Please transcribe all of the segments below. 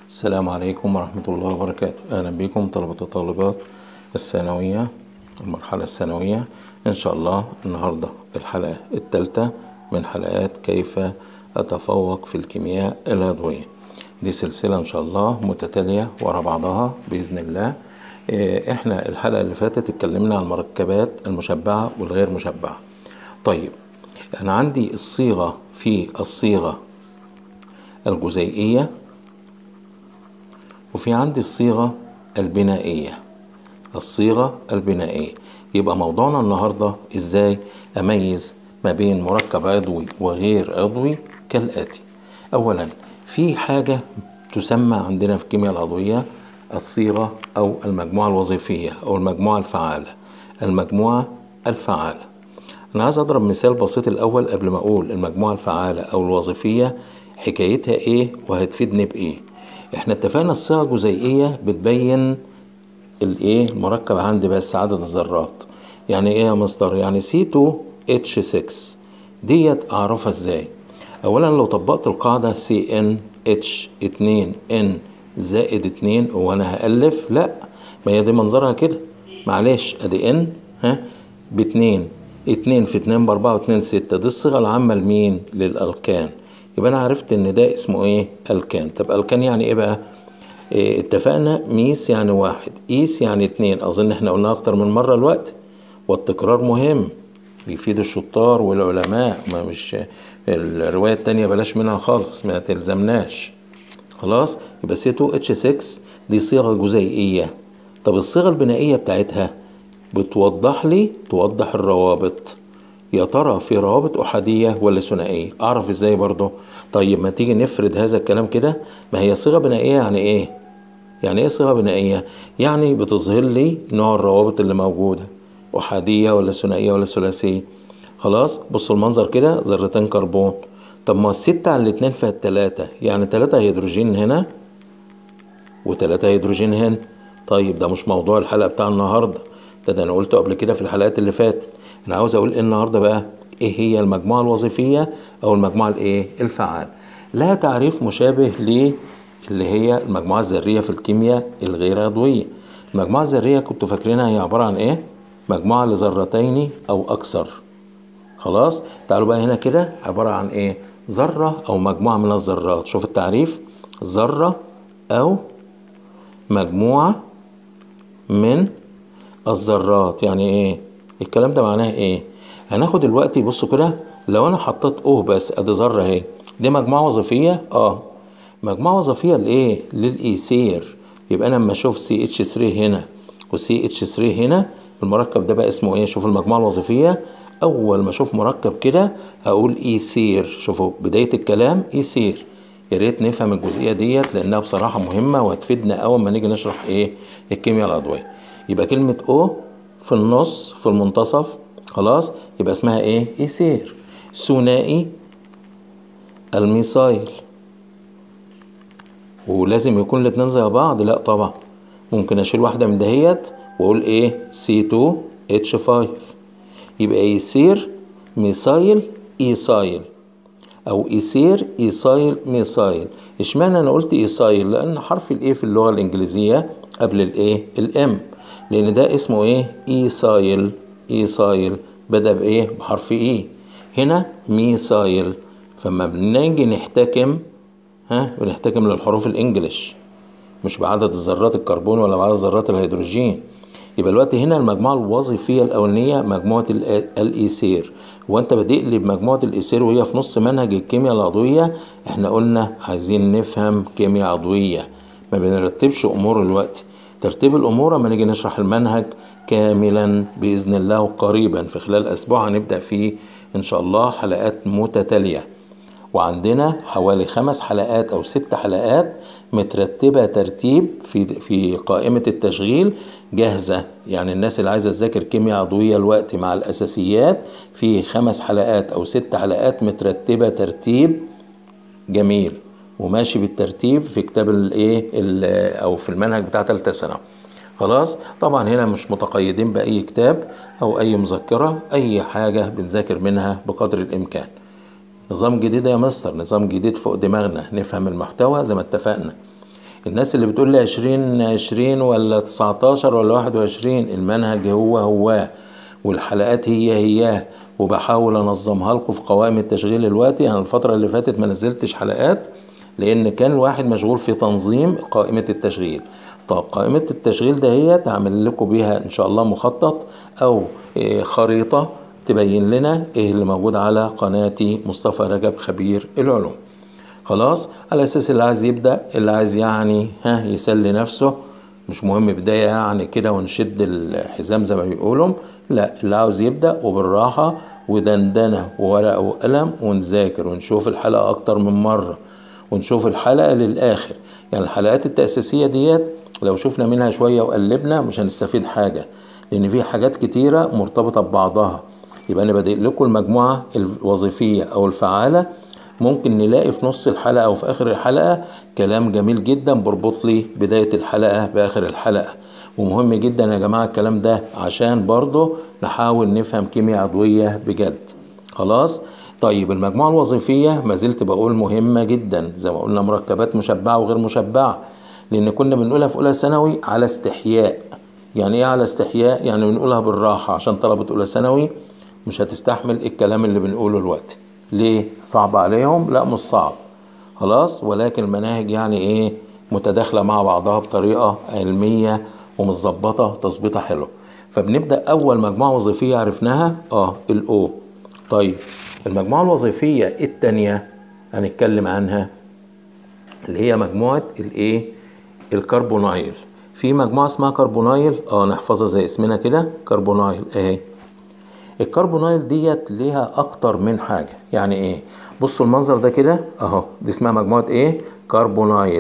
السلام عليكم ورحمة الله وبركاته أهلا بكم طلبة وطالبات الثانوية المرحلة الثانوية إن شاء الله النهاردة الحلقة الثالثة من حلقات كيف أتفوق في الكيمياء العضوية دي سلسلة إن شاء الله متتالية ورا بعضها بإذن الله إيه، إحنا الحلقة اللي فاتت اتكلمنا عن المركبات المشبعة والغير مشبعة طيب أنا عندي الصيغة في الصيغة الجزيئية وفي عندي الصيغة البنائية الصيغة البنائية يبقى موضوعنا النهاردة ازاي اميز ما بين مركب عضوي وغير عضوي كالآتي اولا في حاجة تسمى عندنا في الكيمياء العضوية الصيغة او المجموعة الوظيفية او المجموعة الفعالة المجموعة الفعالة انا عايز اضرب مثال بسيط الاول قبل ما اقول المجموعة الفعالة او الوظيفية حكايتها ايه وهتفيدني بايه احنا اتفقنا الصيغة الجزيئية بتبين الايه المركب عندي بس عدد الذرات يعني ايه يا مستر يعني C2H6 ديت اعرفها ازاي اولا لو طبقت القاعدة CnH2n زائد 2 هو انا هألف لا ما هي دي منظرها كده معلش ادي n ها باتنين اتنين في اتنين باربعة واتنين ستة دي الصيغة العامة لمين للألكان يبقى انا عرفت ان ده اسمه ايه الكان طب الكان يعني ايه بقى إيه اتفقنا ميس يعني واحد ايس يعني اتنين اظن احنا قلناها اكتر من مرة الوقت والتكرار مهم بيفيد الشطار والعلماء ما مش الرواية التانية بلاش منها خالص ما تلزمناش خلاص يبقى سي 2 اتش 6 دي صيغة جزيئية طب الصيغة البنائية بتاعتها بتوضح لي توضح الروابط يا ترى في روابط أحادية ولا ثنائية أعرف إزاي برضه طيب ما تيجي نفرد هذا الكلام كده ما هي صيغة بنائية يعني إيه يعني إيه صيغة بنائية يعني بتظهر لي نوع الروابط اللي موجودة أحادية ولا ثنائية ولا ثلاثية خلاص بصوا المنظر كده ذرتين كربون طب ما الستة على الاتنين فيها التلاتة يعني تلاتة هيدروجين هنا وتلاتة هيدروجين هنا طيب ده مش موضوع الحلقة بتاع النهاردة ده, ده أنا قلته قبل كده في الحلقات اللي فاتت انا عاوز اقول ايه النهارده بقى ايه هي المجموعه الوظيفيه او المجموعه الايه الفعال لها تعريف مشابه ل اللي هي المجموعه الذريه في الكيمياء الغير عضويه المجموعه الذريه كنتوا فاكرينها هي عباره عن ايه مجموعه لذرتين او اكثر خلاص تعالوا بقى هنا كده عباره عن ايه ذره او مجموعه من الذرات شوف التعريف ذره او مجموعه من الذرات يعني ايه الكلام ده معناه ايه هناخد دلوقتي بصوا كده لو انا حطيت اوه بس ادي ذره اهي دي مجموعه وظيفيه اه مجموعه وظيفيه لايه للايثير يبقى انا لما اشوف سي اتش 3 هنا وسي اتش 3 هنا المركب ده بقى اسمه ايه شوف المجموعه الوظيفيه اول ما اشوف مركب كده هقول ايثير شوفوا بدايه الكلام ايثير يا ريت نفهم الجزئيه ديت لانها بصراحه مهمه وهتفيدنا اول ما نيجي نشرح ايه الكيمياء العضويه يبقى كلمه او في النص في المنتصف خلاص يبقى اسمها ايه ايثير ثنائي الميثايل ولازم يكون الاتنين زي بعض لا طبعا ممكن اشيل واحده من دهيت واقول ايه C2H5 يبقى ايثير ميثايل ايثايل او ايثير ايثايل ميثايل اشمعنى انا قلت ايثايل لان حرف الايه في اللغه الانجليزيه قبل الايه الام لان ده اسمه ايه ايثايل ايثايل بدا بايه بحرف اي هنا ميثايل فما بنيجي نحتكم ها بنحتكم للحروف الانجليش مش بعدد ذرات الكربون ولا بعدد ذرات الهيدروجين يبقى الوقت هنا المجموعة الوظيفية الأولانية مجموعة الإيثير وأنت بادئ لي بمجموعة الإيثير وهي في نص منهج الكيمياء العضوية إحنا قلنا عايزين نفهم كيمياء عضوية ما بنرتبش أمور الوقت ترتيب الأمور اما نيجي نشرح المنهج كاملا بإذن الله وقريبا في خلال أسبوع هنبدأ فيه إن شاء الله حلقات متتالية وعندنا حوالي خمس حلقات أو ست حلقات مترتبة ترتيب في في قائمة التشغيل جاهزة يعني الناس اللي عايزة تذاكر كيمياء عضوية الوقت مع الأساسيات في خمس حلقات أو ست حلقات مترتبة ترتيب جميل وماشي بالترتيب في كتاب الايه او في المنهج بتاع ثالثه ثانوي خلاص طبعا هنا مش متقيدين باي كتاب او اي مذكره اي حاجه بنذاكر منها بقدر الامكان نظام جديد يا مستر نظام جديد فوق دماغنا نفهم المحتوى زي ما اتفقنا الناس اللي بتقول لي عشرين عشرين ولا تسعتاشر ولا واحد وعشرين المنهج هو هو والحلقات هي هي وبحاول انظمها لكم في قوائم التشغيل الوقتي انا الفترة اللي فاتت ما نزلتش حلقات لان كان الواحد مشغول في تنظيم قائمة التشغيل طب قائمة التشغيل دهيت هعمل لكم بيها ان شاء الله مخطط او إيه خريطة تبين لنا ايه اللي موجود على قناتي مصطفى رجب خبير العلوم خلاص على اساس اللي عايز يبدا اللي عايز يعني ها يسلي نفسه مش مهم بدايه يعني كده ونشد الحزام زي ما بيقولوا لا اللي عاوز يبدا وبالراحه ودندنه وورقه وقلم ونذاكر ونشوف الحلقه اكتر من مره ونشوف الحلقه للاخر يعني الحلقات التاسيسيه ديت لو شفنا منها شويه وقلبنا مش هنستفيد حاجه لان في حاجات كتيره مرتبطه ببعضها يبقى انا بادئ لكم المجموعه الوظيفيه او الفعاله ممكن نلاقي في نص الحلقه او في اخر الحلقه كلام جميل جدا بربط لي بدايه الحلقه باخر الحلقه ومهم جدا يا جماعه الكلام ده عشان برضه نحاول نفهم كيمياء عضويه بجد خلاص طيب المجموعه الوظيفيه ما زلت بقول مهمه جدا زي ما قلنا مركبات مشبعه وغير مشبعه لان كنا بنقولها في اولى ثانوي على استحياء يعني ايه على استحياء يعني بنقولها بالراحه عشان طلبه اولى ثانوي مش هتستحمل الكلام اللي بنقوله الوقت ليه صعب عليهم لا مش صعب خلاص ولكن المناهج يعني ايه متداخله مع بعضها بطريقه علميه ومظبطه تظبيطه حلو فبنبدا اول مجموعه وظيفيه عرفناها اه الاو طيب المجموعه الوظيفيه الثانيه هنتكلم عنها اللي هي مجموعه الايه الكربونايل في مجموعه اسمها كربونايل اه نحفظها زي اسمنا كده كربونايل اهي الكربونايل ديت ليها اكتر من حاجه يعني ايه بصوا المنظر ده كده اهو دي اسمها مجموعه ايه كربونايل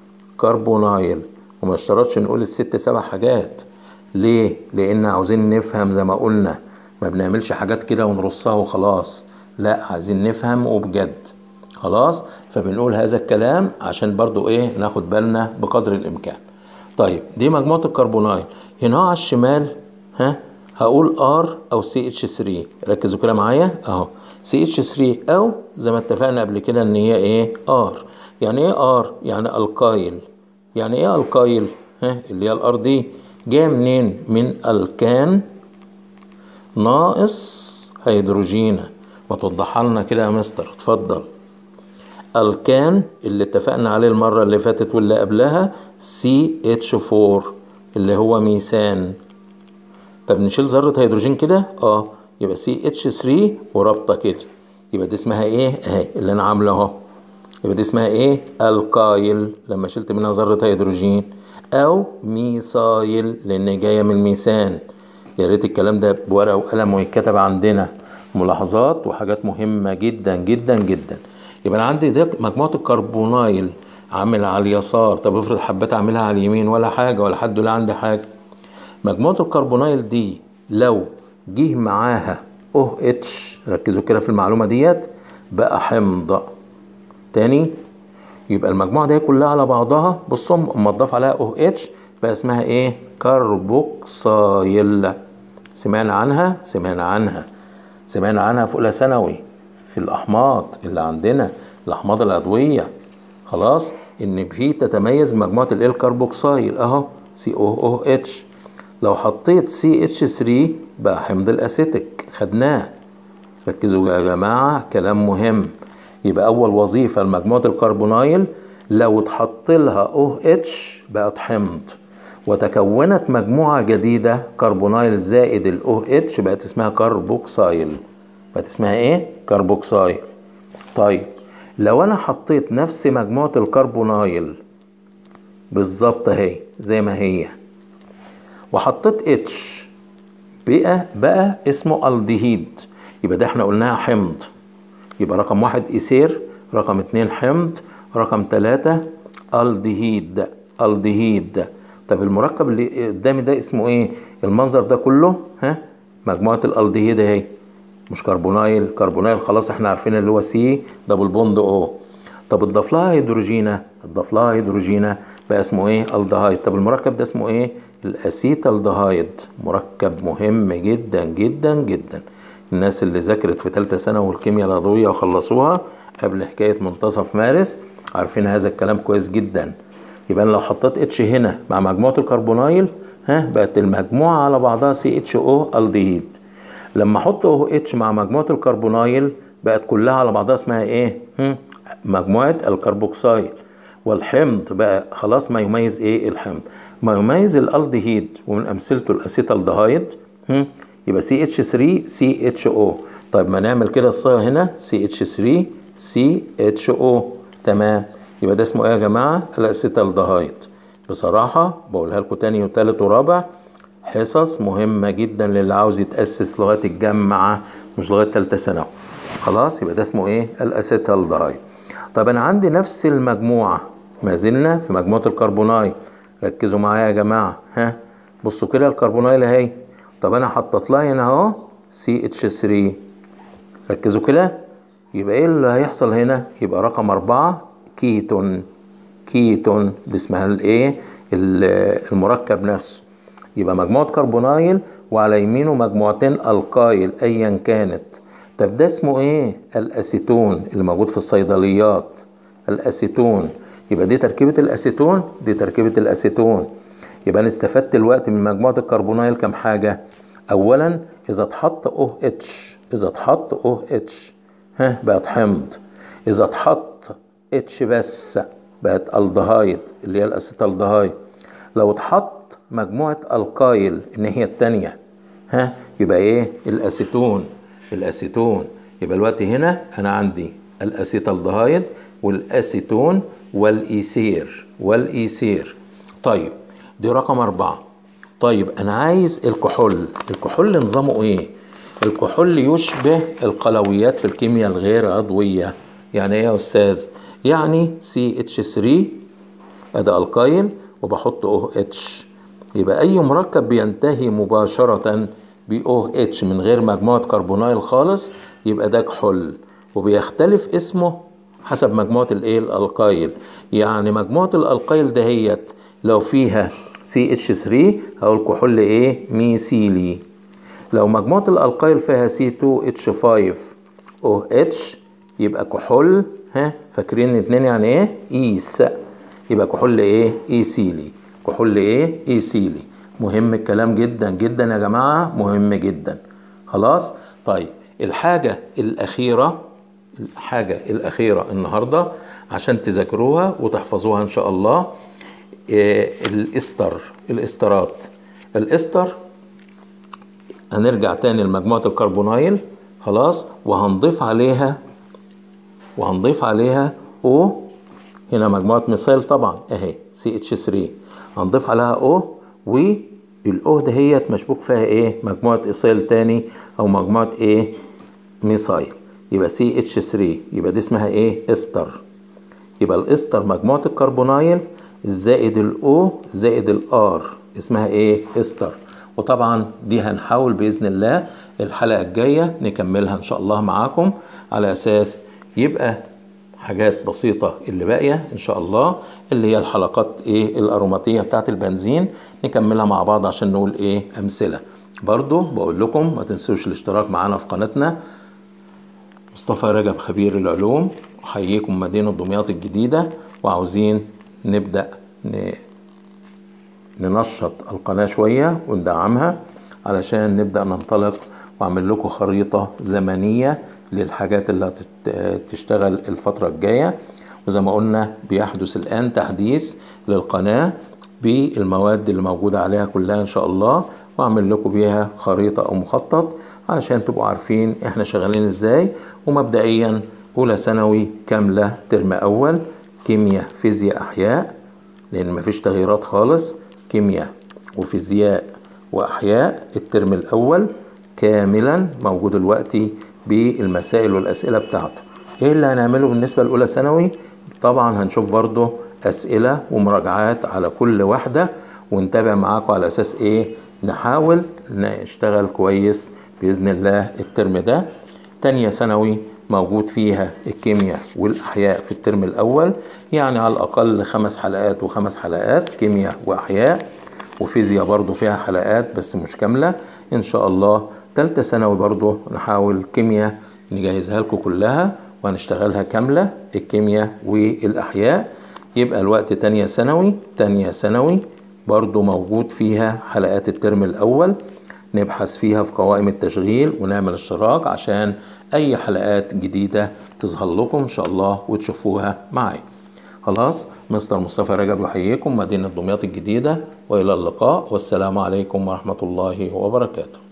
كربونايل وما اشترطش نقول الست سبع حاجات ليه لان عاوزين نفهم زي ما قلنا ما بنعملش حاجات كده ونرصها وخلاص لا عايزين نفهم وبجد خلاص فبنقول هذا الكلام عشان برضو ايه ناخد بالنا بقدر الامكان طيب دي مجموعه الكربونايل هنا على الشمال ها هقول ار او سي اتش 3 ركزوا كده معايا اهو سي اتش 3 او زي ما اتفقنا قبل كده ان هي ايه ار يعني ايه ار يعني الكايل يعني ايه الكايل ها اللي هي الار دي جايه منين من الكان ناقص هيدروجين ما توضحها لنا كده يا مستر اتفضل الكان اللي اتفقنا عليه المره اللي فاتت واللي قبلها سي اتش 4 اللي هو ميثان طب نشيل ذرة هيدروجين كده اه يبقى سي اتش 3 ورابطة كده يبقى دي اسمها ايه اهي اللي انا عامله اهو يبقى دي اسمها ايه الكايل لما شلت منها ذرة هيدروجين او ميثايل لان جاية من ميثان يا ريت الكلام ده بورقة وقلم ويتكتب عندنا ملاحظات وحاجات مهمة جدا جدا جدا يبقى انا عندي ده مجموعة الكربونايل عامل على اليسار طب افرض حبيت اعملها على اليمين ولا حاجة ولا حد ولا عندي حاجة مجموعة الكربونايل دي لو جه معاها او اتش ركزوا كده في المعلومة ديت بقى حمض تاني يبقى المجموعة دي كلها على بعضها بصوا اما تضاف عليها او اتش بقى اسمها ايه كربوكسايل سمعنا عنها سمعنا عنها سمعنا عنها في اولى ثانوي في الاحماض اللي عندنا الاحماض العضويه خلاص ان في تتميز مجموعه الايه الكربوكسايل اهو سي او او اتش لو حطيت سي اتش 3 بقى حمض الاسيتيك خدناه ركزوا يا جماعه كلام مهم يبقى اول وظيفه لمجموعه الكربونايل لو اتحط لها او اتش بقت حمض وتكونت مجموعه جديده كربونايل زائد الاو اتش بقت اسمها كربوكسايل بقت اسمها ايه كربوكسايل طيب لو انا حطيت نفس مجموعه الكربونايل بالظبط اهي زي ما هي وحطيت اتش بقى بقى اسمه الديهيد يبقى ده احنا قلناها حمض يبقى رقم واحد ايثير رقم اتنين حمض رقم تلاتة الديهيد الديهيد طب المركب اللي قدامي ده اسمه ايه المنظر ده كله ها مجموعة الالديهيد اهي مش كربونايل كربونايل خلاص احنا عارفين اللي هو سي دبل بوند او طب اتضاف لها هيدروجينة اتضاف لها هيدروجينة بقى اسمه ايه الدهايد طب المركب ده اسمه ايه الاسيتالدهايد مركب مهم جدا جدا جدا الناس اللي ذاكرت في ثالثه ثانوي والكيمياء العضويه وخلصوها قبل حكايه منتصف مارس عارفين هذا الكلام كويس جدا يبقى انا لو حطيت اتش هنا مع مجموعه الكربونايل ها بقت المجموعه على بعضها سي اتش او الديهيد لما احط او اتش مع مجموعه الكربونايل بقت كلها على بعضها اسمها ايه هم؟ مجموعه الكربوكسيل والحمض بقى خلاص ما يميز ايه الحمض ما يميز الالدهيد ومن امثلته الاسيتالدهايد هم؟ يبقى سي اتش 3 سي اتش او طيب ما نعمل كده الصيغه هنا سي اتش 3 سي اتش او تمام يبقى ده اسمه ايه يا جماعه الاسيتالدهايد بصراحه بقولها لكم تاني وتالت ورابع حصص مهمه جدا للي عاوز يتاسس لغايه الجامعه مش لغايه ثالثه ثانوي خلاص يبقى ده اسمه ايه الاسيتالدهايد طب انا عندي نفس المجموعه ما زلنا في مجموعه الكربونايل ركزوا معايا يا جماعه ها بصوا كده الكربونايل اهي طب انا حطيت لها هنا اهو سي اتش 3 ركزوا كده يبقى ايه اللي هيحصل هنا يبقى رقم أربعة كيتون كيتون دي اسمها الايه المركب نفسه يبقى مجموعة كربونايل وعلى يمينه مجموعتين القايل ايا كانت طب ده اسمه ايه الاسيتون اللي موجود في الصيدليات الاسيتون يبقى دي تركيبة الاسيتون دي تركيبة الاسيتون يبقى انا استفدت الوقت من مجموعة الكربونايل كم حاجة اولا اذا اتحط او اتش اذا اتحط او اتش ها بقت حمض اذا اتحط اتش بس بقت الدهايد اللي هي الاسيتالدهايد لو اتحط مجموعة القايل ان هي التانية ها يبقى ايه الاسيتون الاسيتون يبقى الوقت هنا انا عندي الاسيتالدهايد والاسيتون والايثير والايثير طيب دي رقم أربعة طيب أنا عايز الكحول الكحول نظامه إيه؟ الكحول يشبه القلويات في الكيمياء الغير عضوية يعني إيه يا أستاذ؟ يعني CH3 أدا القايل وبحط OH يبقى أي مركب بينتهي مباشرة ب OH من غير مجموعة كربونايل خالص يبقى ده كحول وبيختلف اسمه حسب مجموعة الايه الالقايل يعني مجموعة الالقايل دهيت لو فيها CH3 هقول كحول ايه ميثيلي لو مجموعة الالقايل فيها C2H5OH يبقى كحول ها فاكرين اتنين يعني ايه ايس يبقى كحول ايه ايثيلي كحول ايه ايثيلي مهم الكلام جدا جدا يا جماعة مهم جدا خلاص طيب الحاجة الأخيرة الحاجة الأخيرة النهاردة عشان تذاكروها وتحفظوها إن شاء الله إيه الإستر الإسترات الإستر هنرجع تاني لمجموعة الكربونايل خلاص وهنضيف عليها وهنضيف عليها O هنا مجموعة ميثايل طبعا اهي CH3 هنضيف عليها O والأو دهيت مشبوك فيها ايه مجموعة إيثايل تاني أو مجموعة ايه ميثايل يبقى سي اتش 3 يبقى دي اسمها ايه استر يبقى الاستر مجموعة الكربونايل زائد الاو زائد الار اسمها ايه استر وطبعا دي هنحاول باذن الله الحلقة الجاية نكملها ان شاء الله معاكم على اساس يبقى حاجات بسيطة اللي باقية ان شاء الله اللي هي الحلقات ايه الاروماتية بتاعت البنزين نكملها مع بعض عشان نقول ايه امثلة برضو بقول لكم ما تنسوش الاشتراك معانا في قناتنا مصطفى رجب خبير العلوم أحييكم مدينة دمياط الجديدة وعاوزين نبدأ ننشط القناة شوية وندعمها علشان نبدأ ننطلق وأعمل لكم خريطة زمنية للحاجات اللي هتشتغل الفترة الجاية وزي ما قلنا بيحدث الآن تحديث للقناة بالمواد اللي موجودة عليها كلها إن شاء الله وأعمل لكم بيها خريطة أو مخطط علشان تبقوا عارفين احنا شغالين ازاي ومبدئيا اولى ثانوي كامله ترم اول كيمياء فيزياء احياء لان مفيش تغييرات خالص كيمياء وفيزياء واحياء الترم الاول كاملا موجود دلوقتي بالمسائل والاسئله بتاعته ايه اللي هنعمله بالنسبه لاولى ثانوي طبعا هنشوف برضه اسئله ومراجعات على كل واحده ونتابع معاكم على اساس ايه نحاول نشتغل كويس بإذن الله الترم ده تانية ثانوي موجود فيها الكيمياء والأحياء في الترم الأول يعني على الأقل خمس حلقات وخمس حلقات كيمياء وأحياء وفيزياء برضو فيها حلقات بس مش كاملة إن شاء الله تالتة ثانوي برضو نحاول كيمياء نجهزها لكم كلها وهنشتغلها كاملة الكيمياء والأحياء يبقى الوقت تانية ثانوي تانية ثانوي برضو موجود فيها حلقات الترم الأول نبحث فيها في قوائم التشغيل ونعمل اشتراك عشان أي حلقات جديدة تظهر لكم إن شاء الله وتشوفوها معي خلاص مستر مصطفى رجب يحييكم مدينة دمياط الجديدة وإلى اللقاء والسلام عليكم ورحمة الله وبركاته